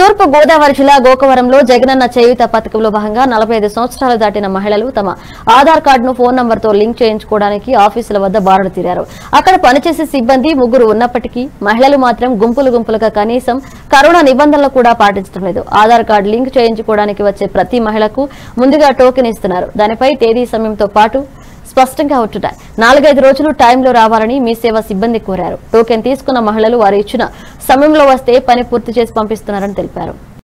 తూర్పు గోదావరి జిల్లా గోకవరంలో జగనన్న చేయూత పథకంలో భాగంగా నలభై ఐదు సంవత్సరాలు దాటిన మహిళలు తమ ఆధార్ కార్డును ఫోన్ నంబర్తో లింక్ చేయించుకోవడానికి ఆఫీసుల వద్ద బారులు తీరారు అక్కడ పనిచేసే సిబ్బంది ముగ్గురు ఉన్నప్పటికీ మహిళలు మాత్రం గుంపులు గుంపులుగా కనీసం కరోనా నిబంధనలు కూడా పాటించడం లేదు ఆధార్ కార్డు లింక్ చేయించుకోవడానికి వచ్చే ప్రతి మహిళకు ముందుగా టోకెన్ ఇస్తున్నారు దానిపై తేదీ సమయంతో పాటు స్పష్టంగా ఉంటున్నాయి నాలుగైదు రోజులు టైంలో రావాలని మీ సేవ సిబ్బంది కోరారు టోకెన్ తీసుకున్న మహిళలు వారు ఇచ్చిన సమయంలో వస్తే పని పూర్తి చేసి పంపిస్తున్నారని తెలిపారు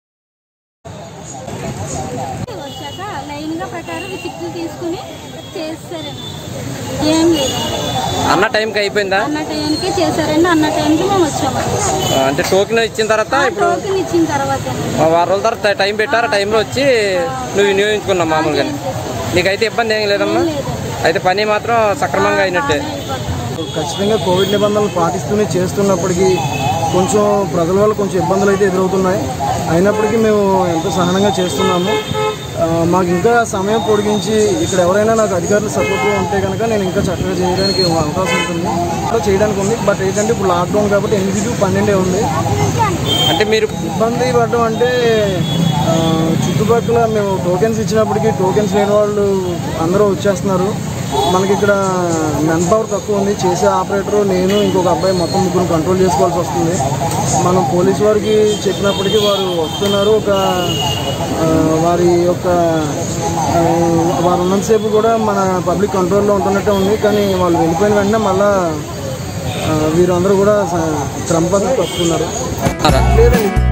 వచ్చాక లైన్గా ప్రకారం చిక్కులు తీసుకుని చేస్తారండి ఏం లేదు అన్న టైంకి అయిపోయిందా అన్న టైంకి చేశారండి అన్న టైంకి మేము వచ్చామండి ఆ, అంటే టోకెన్ ఇచ్చిన తర్వాత ఇప్పుడు టోకెన్ ఇచ్చిన తర్వాత ఆ, వారం రోజుల తర్వాత టైం పెట్టారు ఆ టైంలో వచ్చి నువ్వు వినియోగించుకున్నావు మామూలుగా నీకైతే ఇబ్బంది ఏం లేదమ్మా అయితే పని మాత్రం సక్రమంగా అయినట్టే ఖచ్చితంగా కోవిడ్ నిబంధనలు పాటిస్తూనే చేస్తున్నప్పటికీ కొంచెం ప్రజల వల్ల కొంచెం ఇబ్బందులు అయితే ఎదురవుతున్నాయి అయినప్పటికీ మేము ఎంతో సహనంగా చేస్తున్నాము ఆ, మాకు ఇంకా సమయం పొడిగించి ఇక్కడ ఎవరైనా నాకు అధికారులు సపోర్ట్గా ఉంటే కనుక నేను ఇంకా చక్కగా చేయడానికి అవకాశం ఉంటుంది ఇంకా చేయడానికి ఉంది బట్ ఏంటంటే ఇప్పుడు లాక్డౌన్ కాబట్టి ఎనిమిది టు పన్నెండే ఉంది అంటే మీరు ఇబ్బంది పడడం అంటే ఆ, చుట్టుపక్కల మేము టోకెన్స్ ఇచ్చినప్పటికీ టోకెన్స్ లేని వాళ్ళు అందరూ వచ్చేస్తున్నారు మనకి ఇక్కడ మెన్ పవర్ తక్కువ ఉంది చేసే ఆపరేటర్ నేను ఇంకొక అబ్బాయి మొత్తం ముగ్గురు కంట్రోల్ చేసుకోవాల్సి వస్తుంది మనం పోలీస్ వారికి చెప్పినప్పటికీ వారు వస్తున్నారు ఒక ఆ, వారి యొక్క ఆ, వారు ఉన్నంతసేపు కూడా మన పబ్లిక్ కంట్రోల్లో ఉంటున్నట్టే ఉంది కానీ వాళ్ళు వెళ్ళిపోయిన వెంటనే మళ్ళా ఆ, వీరందరూ కూడా స- క్రమ పద్ధతి తప్పుతున్నారు ఉన్నారా? లేదండి